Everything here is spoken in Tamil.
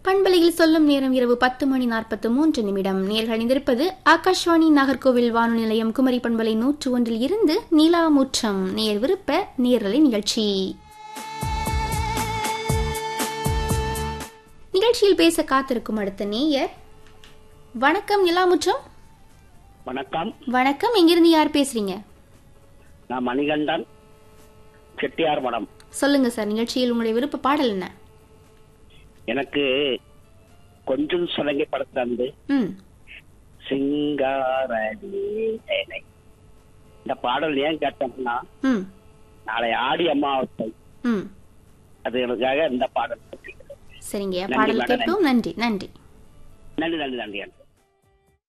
பண்பலையில் சொல்லும் நேரம் இரவு பத்து மணி நாற்பத்து மூன்று நிமிடம் நேர்கள் இணைந்திருப்பது ஆகாஷ்வாணி நாகர்கோவில் வானொலி நிலையம் குமரி பண்பலை நூற்று ஒன்றில் இருந்து நீலாமுற்றம் நேர் விருப்ப நேரலை நிகழ்ச்சி நிகழ்ச்சியில் பேச காத்திருக்கும் அடுத்த நேயர் வணக்கம் நிலாமுற்றம் வணக்கம் வணக்கம் எங்கிருந்து யார் பேசுறீங்க நான் மணிகண்டன் செட்டியார் மடம் சொல்லுங்க சார் நிகழ்ச்சியில் உங்களுடைய விருப்ப பாடல் என்ன எனக்கு கொஞ்சம் சுரங்கி படத்தந்து ம் சிங்கார வேலை இந்த பாடல் ஏன் கேட்டோம்னா ம் நாளை ஆடி அமாவாசை ம் அது எனக்காக இந்த பாடல் சரிங்க நன்றி, பாடல் மேடம். கேட்போம் நன்றி நன்றி நன்றி நன்றி நன்றி